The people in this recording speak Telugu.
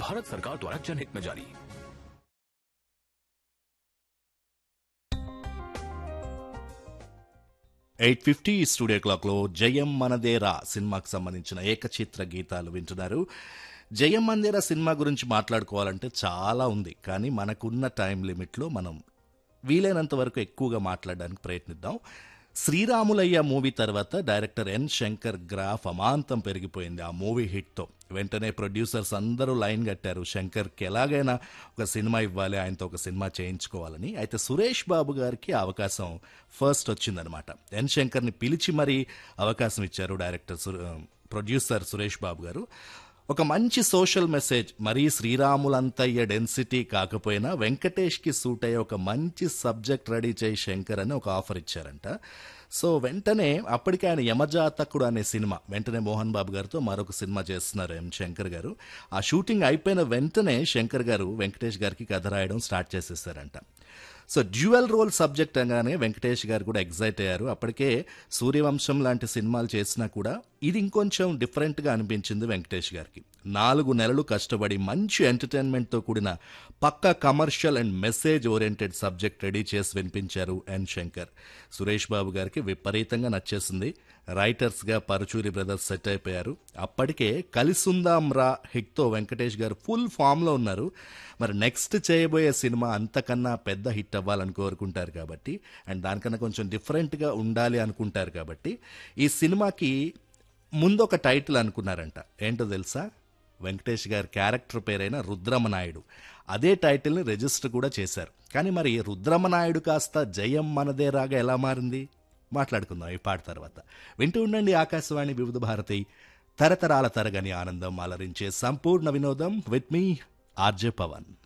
भारत सरकार द्वारा जनहित में जारी ఎయిట్ ఫిఫ్టీ స్టూడియో క్లాక్లో జయం మనదేరా సినిమాకు సంబంధించిన ఏకచిత్ర గీతాలు వింటున్నారు జయం మందేరా సినిమా గురించి మాట్లాడుకోవాలంటే చాలా ఉంది కానీ మనకున్న టైం లిమిట్లో మనం వీలైనంత వరకు ఎక్కువగా మాట్లాడడానికి ప్రయత్నిద్దాం శ్రీరాములయ్య మూవీ తర్వాత డైరెక్టర్ ఎన్ శంకర్ గ్రాఫ్ అమాంతం పెరిగిపోయింది ఆ మూవీ హిట్తో వెంటనే ప్రొడ్యూసర్స్ అందరూ లైన్ కట్టారు శంకర్కి ఎలాగైనా ఒక సినిమా ఇవ్వాలి ఆయనతో ఒక సినిమా చేయించుకోవాలని అయితే సురేష్ బాబు గారికి ఆ అవకాశం ఫస్ట్ వచ్చిందనమాట ఎన్ శంకర్ని పిలిచి మరీ అవకాశం ఇచ్చారు డైరెక్టర్ సు- ప్రొడ్యూసర్ సురేష్ బాబు గారు ఒక మంచి సోషల్ మెసేజ్ మరీ శ్రీరాములంతయ్య డెన్సిటీ కాకపోయినా వెంకటేష్కి సూట్ అయ్యే ఒక మంచి సబ్జెక్ట్ రెడీ చేయి శంకర్ అని ఒక ఆఫర్ ఇచ్చారంట సో వెంటనే అప్పటికే ఆయన యమజాతకుడు అనే సినిమా వెంటనే మోహన్ బాబు గారితో మరొక సినిమా చేస్తున్నారు ఎం శంకర్ గారు ఆ షూటింగ్ అయిపోయిన వెంటనే శంకర్ గారు వెంకటేష్ గారికి కథ రాయడం స్టార్ట్ చేసేసారంట సో డ్యూయల్ రోల్ సబ్జెక్ట్ అనగానే వెంకటేష్ గారు కూడా ఎగ్జైట్ అయ్యారు అప్పటికే సూర్యవంశం లాంటి సినిమాలు చేసినా కూడా ఇది ఇంకొంచెం డిఫరెంట్గా అనిపించింది వెంకటేష్ గారికి నాలుగు నెలలు కష్టపడి మంచి ఎంటర్టైన్మెంట్తో కూడిన పక్క commercial and message oriented subject ready చేసి వినిపించారు ఎన్ శంకర్ సురేష్ బాబు గారికి విపరీతంగా నచ్చేసింది రైటర్స్గా పరుచూరి బ్రదర్స్ సెట్ అయిపోయారు అప్పటికే కలిసుందాం రా హిట్తో వెంకటేష్ గారు ఫుల్ ఫామ్లో ఉన్నారు మరి నెక్స్ట్ చేయబోయే సినిమా అంతకన్నా పెద్ద హిట్ అవ్వాలని కోరుకుంటారు కాబట్టి అండ్ దానికన్నా కొంచెం డిఫరెంట్గా ఉండాలి అనుకుంటారు కాబట్టి ఈ సినిమాకి ముందు ఒక టైటిల్ అనుకున్నారంట ఏంటో తెలుసా వెంకటేష్ గారి క్యారెక్టర్ పేరైన రుద్రమనాయుడు అదే టైటిల్ని రిజిస్టర్ కూడా చేశారు కానీ మరి రుద్రమనాయుడు కాస్త జయం మనదే రాగా ఎలా మారింది మాట్లాడుకుందాం ఈ పాట తర్వాత వింటూ ఉండండి ఆకాశవాణి వివిధ భారతి తరతరాల తరగని ఆనందం అలరించే సంపూర్ణ వినోదం విత్ మీ ఆర్జే పవన్